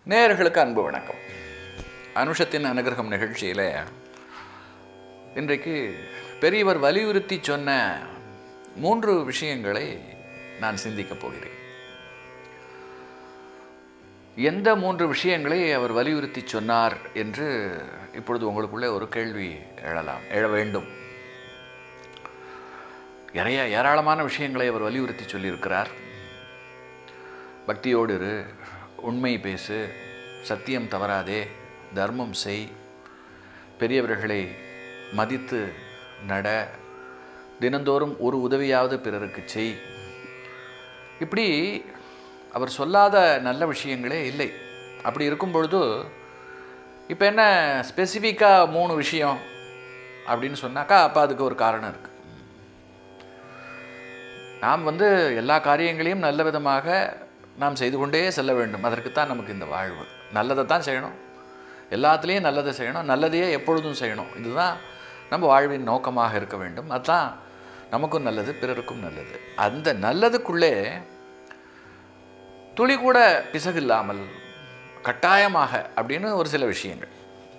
நேயர்களுக்கு அன்பு வணக்கம் அனுஷத்தின் அனுகிரகம் நிகழ்ச்சியில் இன்றைக்கு பெரியவர் வலியுறுத்தி சொன்ன மூன்று விஷயங்களை நான் சிந்திக்கப் போகிறேன் எந்த மூன்று விஷயங்களை அவர் வலியுறுத்தி சொன்னார் என்று இப்பொழுது உங்களுக்குள்ளே ஒரு கேள்வி எழலாம் எழ வேண்டும் நிறைய ஏராளமான விஷயங்களை அவர் வலியுறுத்தி சொல்லியிருக்கிறார் பக்தியோடு இரு உண்மை பேசு சத்தியம் தவறாதே தர்மம் செய் பெரியவர்களை மதித்து நட தினந்தோறும் ஒரு உதவியாவது பிறருக்கு செய் இப்படி அவர் சொல்லாத நல்ல விஷயங்களே இல்லை அப்படி இருக்கும் பொழுது இப்போ என்ன ஸ்பெசிஃபிக்காக மூணு விஷயம் அப்படின்னு சொன்னாக்கா அப்போ அதுக்கு ஒரு காரணம் இருக்குது நாம் வந்து எல்லா காரியங்களையும் நல்ல விதமாக நாம் செய்து கொண்டே செல்ல வேண்டும் அதற்குத்தான் நமக்கு இந்த வாழ்வு நல்லதை தான் செய்யணும் எல்லாத்துலேயும் நல்லதை செய்யணும் நல்லதையே எப்பொழுதும் செய்யணும் இதுதான் நம்ம வாழ்வின் நோக்கமாக இருக்க வேண்டும் அதுதான் நமக்கும் நல்லது பிறருக்கும் நல்லது அந்த நல்லதுக்குள்ளே துளி கூட பிசகு இல்லாமல் கட்டாயமாக அப்படின்னு ஒரு சில விஷயங்கள்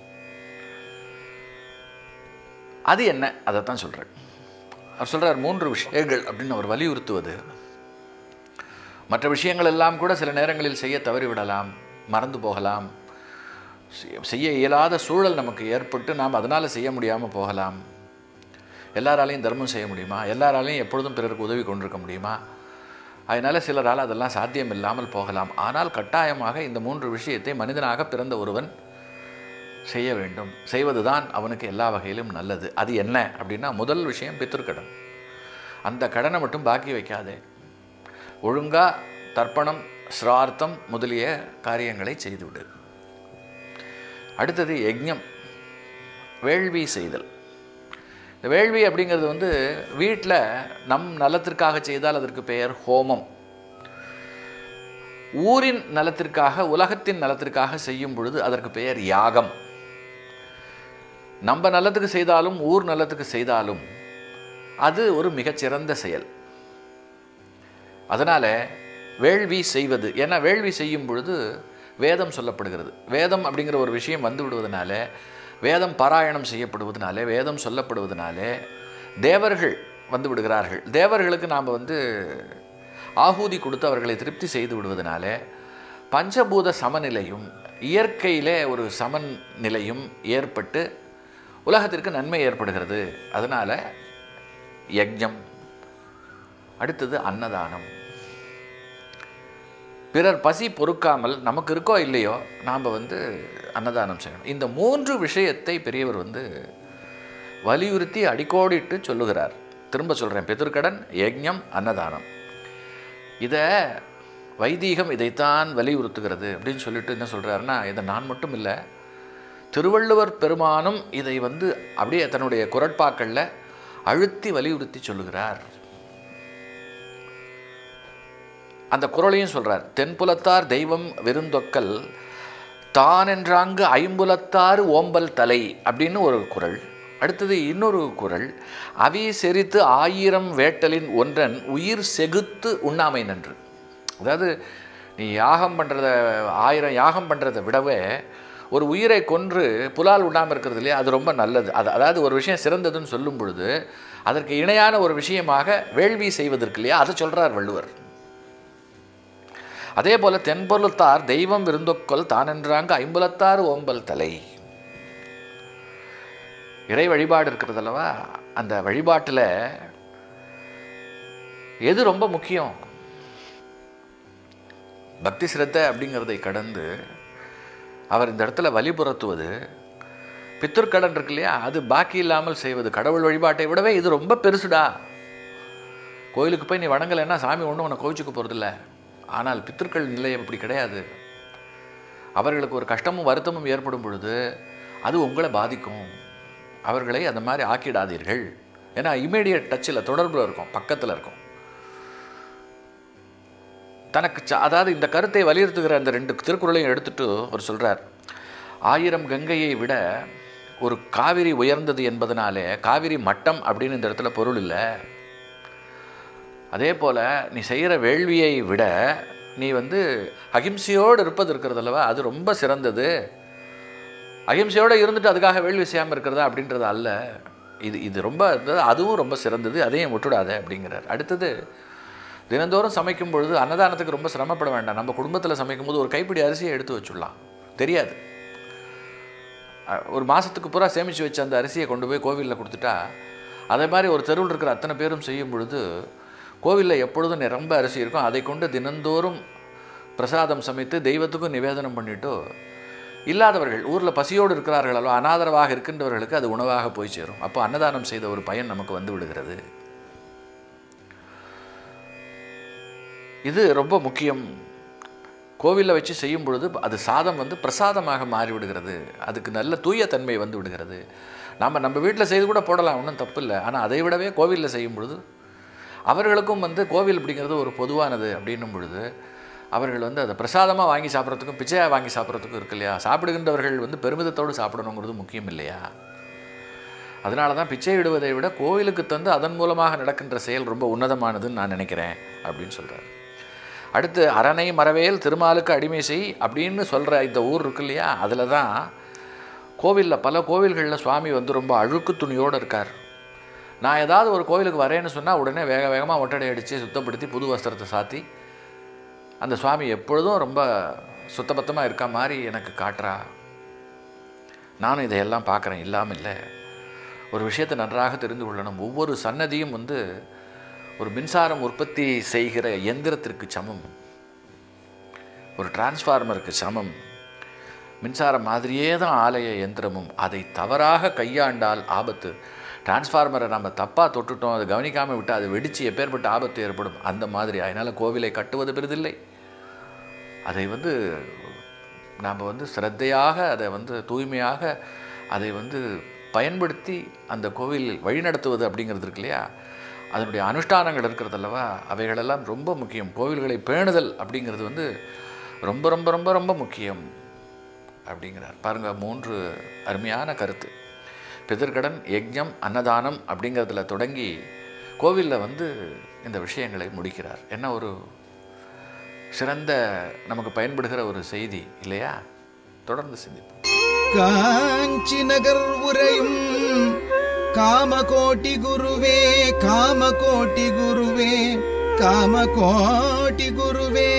அது என்ன அதை தான் சொல்கிறேன் அவர் சொல்கிறார் மூன்று விஷயங்கள் அப்படின்னு அவர் வலியுறுத்துவது மற்ற விஷயங்கள் எல்லாம் கூட சில நேரங்களில் செய்ய தவறிவிடலாம் மறந்து போகலாம் செய்ய இயலாத சூழல் நமக்கு ஏற்பட்டு நாம் அதனால் செய்ய முடியாமல் போகலாம் எல்லாராலையும் தர்மம் செய்ய முடியுமா எல்லாராலையும் எப்பொழுதும் பிறருக்கு உதவி கொண்டிருக்க முடியுமா அதனால் சிலரால் அதெல்லாம் சாத்தியம் இல்லாமல் போகலாம் ஆனால் கட்டாயமாக இந்த மூன்று விஷயத்தை மனிதனாக பிறந்த ஒருவன் செய்ய வேண்டும் செய்வது தான் அவனுக்கு எல்லா வகையிலும் நல்லது அது என்ன அப்படின்னா முதல் விஷயம் பித்திருக்கடன் அந்த கடனை மட்டும் பாக்கி வைக்காதே ஒழுங்காக தர்ப்பணம் ஸ்ரார்த்தம் முதலிய காரியங்களை செய்துவிடு அடுத்தது யஜ்ஞம் வேள்வி செய்தல் இந்த வேள்வி அப்படிங்கிறது வந்து வீட்டில் நம் நலத்திற்காக செய்தால் அதற்கு பெயர் ஹோமம் ஊரின் நலத்திற்காக உலகத்தின் நலத்திற்காக செய்யும் பொழுது அதற்கு பெயர் யாகம் நம்ம நல்லத்துக்கு செய்தாலும் ஊர் நல்லத்துக்கு செய்தாலும் அது ஒரு மிகச்சிறந்த செயல் அதனால் வேள்வி செய்வது ஏன்னா வேள்வி செய்யும் பொழுது வேதம் சொல்லப்படுகிறது வேதம் அப்படிங்கிற ஒரு விஷயம் வந்து விடுவதனால வேதம் பாராயணம் செய்யப்படுவதனாலே வேதம் சொல்லப்படுவதனாலே தேவர்கள் வந்து விடுகிறார்கள் தேவர்களுக்கு நாம் வந்து ஆகூதி கொடுத்து அவர்களை திருப்தி செய்து விடுவதனாலே பஞ்சபூத சமநிலையும் இயற்கையிலே ஒரு சமநிலையும் ஏற்பட்டு உலகத்திற்கு நன்மை ஏற்படுகிறது அதனால் யஜ்ஞம் அடுத்தது அன்னதானம் பிறர் பசி பொறுக்காமல் நமக்கு இருக்கோ இல்லையோ நாம் வந்து அன்னதானம் செய்யணும் இந்த மூன்று விஷயத்தை பெரியவர் வந்து வலியுறுத்தி அடிக்கோடிட்டு சொல்லுகிறார் திரும்ப சொல்கிறேன் பிதிர்கடன் யஜ்ஞம் அன்னதானம் இதை வைதீகம் இதைத்தான் வலியுறுத்துகிறது அப்படின்னு சொல்லிட்டு என்ன சொல்கிறாருன்னா இதை நான் மட்டும் இல்லை திருவள்ளுவர் பெருமானும் இதை வந்து அப்படியே தன்னுடைய குரட்பாக்களில் அழுத்தி வலியுறுத்தி சொல்லுகிறார் அந்த குரலையும் சொல்கிறார் தென்புலத்தார் தெய்வம் விருந்தொக்கல் தான் என்றாங்கு ஐம்புலத்தாறு ஓம்பல் தலை அப்படின்னு ஒரு குரல் அடுத்தது இன்னொரு குரல் அவி செரித்து ஆயிரம் வேட்டலின் ஒன்றன் உயிர் செகுத்து உண்ணாமை நன்று அதாவது நீ யாகம் பண்ணுறத ஆயிரம் யாகம் பண்ணுறதை விடவே ஒரு உயிரை கொன்று புலால் உண்ணாமல் இருக்கிறது இல்லையா அது ரொம்ப நல்லது அது அதாவது ஒரு விஷயம் சிறந்ததுன்னு சொல்லும் பொழுது அதற்கு இணையான ஒரு விஷயமாக வேள்வி செய்வதற்கு இல்லையா அதை சொல்கிறார் வள்ளுவர் அதே போல தென்பொருளத்தார் தெய்வம் விருந்தொக்கொல் தானென்றாங்க ஐம்பலத்தாறு ஓம்பல் தலை இறை வழிபாடு இருக்கிறது அல்லவா அந்த வழிபாட்டில் எது ரொம்ப முக்கியம் பக்தி சிரத்தை அப்படிங்கிறதை கடந்து அவர் இந்த இடத்துல வழிபுறத்துவது பித்தர்கடன் இருக்கு இல்லையா அது பாக்கி இல்லாமல் செய்வது கடவுள் வழிபாட்டை விடவே இது ரொம்ப பெருசுடா கோயிலுக்கு போய் நீ வணங்கலைன்னா சாமி ஒன்றும் உன்னை கோவிச்சுக்க போகிறதில்ல ஆனால் பித்தர்கள் நிலை அப்படி கிடையாது அவர்களுக்கு ஒரு கஷ்டமும் வருத்தமும் ஏற்படும் பொழுது அது உங்களை பாதிக்கும் அவர்களை அந்த மாதிரி ஆக்கிடாதீர்கள் ஏன்னா இமீடியட் டச்சில் தொடர்பில் இருக்கும் பக்கத்தில் இருக்கும் தனக்கு ச அதாவது இந்த கருத்தை வலியுறுத்துகிற அந்த ரெண்டு திருக்குறளையும் எடுத்துட்டு அவர் சொல்கிறார் ஆயிரம் கங்கையை விட ஒரு காவிரி உயர்ந்தது என்பதனாலே காவிரி மட்டம் அப்படின்னு இந்த இடத்துல பொருள் இல்லை அதே போல் நீ செய்கிற வேள்வியை விட நீ வந்து அகிம்சையோடு இருப்பது இருக்கிறது அல்லவா அது ரொம்ப சிறந்தது அகிம்சையோடு இருந்துட்டு அதுக்காக வேள்வி செய்யாமல் இருக்கிறதா அப்படின்றது அல்ல இது இது ரொம்ப அதாவது அதுவும் ரொம்ப சிறந்தது அதையும் விட்டுடாத அப்படிங்கிறார் அடுத்தது தினந்தோறும் சமைக்கும் பொழுது அன்னதானத்துக்கு ரொம்ப சிரமப்பட வேண்டாம் நம்ம குடும்பத்தில் சமைக்கும் போது ஒரு கைப்பிடி அரிசியை எடுத்து வச்சுடலாம் தெரியாது அஹ், ஒரு மாதத்துக்கு பூரா சேமித்து வச்ச அந்த அரிசியை கொண்டு போய் கோவிலில் கொடுத்துட்டா அதே மாதிரி ஒரு தெருவில் இருக்கிற அத்தனை பேரும் செய்யும் பொழுது கோவிலில் எப்பொழுதும் நிரம்ப அரிசி இருக்கும் அதை கொண்டு தினந்தோறும் பிரசாதம் சமைத்து தெய்வத்துக்கும் நிவேதனம் பண்ணிட்டு இல்லாதவர்கள் ஊரில் பசியோடு இருக்கிறார்கள் அல்லவா அனாதரவாக இருக்கின்றவர்களுக்கு அது உணவாக போய் சேரும் அப்போ அன்னதானம் செய்த ஒரு பயன் நமக்கு வந்து விடுகிறது இது ரொம்ப முக்கியம் கோவிலில் வச்சு செய்யும் பொழுது அது சாதம் வந்து பிரசாதமாக மாறிவிடுகிறது அதுக்கு நல்ல தூய தன்மை வந்து விடுகிறது நாம் நம்ம வீட்டில் செய்து கூட போடலாம் ஒன்றும் தப்பு இல்லை ஆனால் அதை விடவே கோவிலில் செய்யும் பொழுது அவர்களுக்கும் வந்து கோவில் அப்படிங்கிறது ஒரு பொதுவானது அப்படின்னும் பொழுது அவர்கள் வந்து அதை பிரசாதமாக வாங்கி சாப்பிட்றதுக்கும் பிச்சையாக வாங்கி சாப்பிட்றதுக்கும் இருக்கு இல்லையா சாப்பிடுகின்றவர்கள் வந்து பெருமிதத்தோடு சாப்பிடணுங்கிறது முக்கியம் இல்லையா அதனால தான் பிச்சை இடுவதை விட கோவிலுக்கு தந்து அதன் மூலமாக நடக்கின்ற செயல் ரொம்ப உன்னதமானதுன்னு நான் நினைக்கிறேன் அப்படின்னு சொல்கிறார் அடுத்து அரணை மரவேல் திருமாலுக்கு அடிமை செய் அப்படின்னு சொல்கிற இந்த ஊர் இருக்கு இல்லையா அதில் தான் கோவிலில் பல கோவில்களில் சுவாமி வந்து ரொம்ப அழுக்கு துணியோடு இருக்கார் நான் ஏதாவது ஒரு கோவிலுக்கு வரேன்னு சொன்னால் உடனே வேக வேகமாக ஒட்டடை அடித்து சுத்தப்படுத்தி புது வஸ்திரத்தை சாத்தி அந்த சுவாமி எப்பொழுதும் ரொம்ப சுத்தபத்தமாக இருக்க மாதிரி எனக்கு காட்டுறா நானும் இதையெல்லாம் பார்க்குறேன் இல்லாமல் இல்லை ஒரு விஷயத்தை நன்றாக தெரிந்து கொள்ளணும் ஒவ்வொரு சன்னதியும் வந்து ஒரு மின்சாரம் உற்பத்தி செய்கிற எந்திரத்திற்கு சமம் ஒரு டிரான்ஸ்ஃபார்மருக்கு சமம் மின்சாரம் மாதிரியே தான் ஆலய எந்திரமும் அதை தவறாக கையாண்டால் ஆபத்து டிரான்ஸ்ஃபார்மரை நம்ம தப்பாக தொட்டுட்டோம் அதை கவனிக்காமல் விட்டால் அது வெடித்து எப்பேற்பட்ட ஆபத்து ஏற்படும் அந்த மாதிரி அதனால் கோவிலை கட்டுவது பெரிதில்லை அதை வந்து நாம் வந்து சிரத்தையாக அதை வந்து தூய்மையாக அதை வந்து பயன்படுத்தி அந்த கோவில் வழிநடத்துவது அப்படிங்கிறது இருக்கு இல்லையா அதனுடைய அனுஷ்டானங்கள் இருக்கிறது அல்லவா அவைகளெல்லாம் ரொம்ப முக்கியம் கோவில்களை பேணுதல் அப்படிங்கிறது வந்து ரொம்ப ரொம்ப ரொம்ப ரொம்ப முக்கியம் அப்படிங்கிறார் பாருங்க மூன்று அருமையான கருத்து பிதர்கடன் யஜ்ஞம் அன்னதானம் அப்படிங்கிறதுல தொடங்கி கோவிலில் வந்து இந்த விஷயங்களை முடிக்கிறார் என்ன ஒரு சிறந்த நமக்கு பயன்படுகிற ஒரு செய்தி இல்லையா தொடர்ந்து சிந்திப்போம் காஞ்சி நகர் உரையும் காமகோட்டி குருவே காமகோட்டி குருவே காமகோட்டி குருவே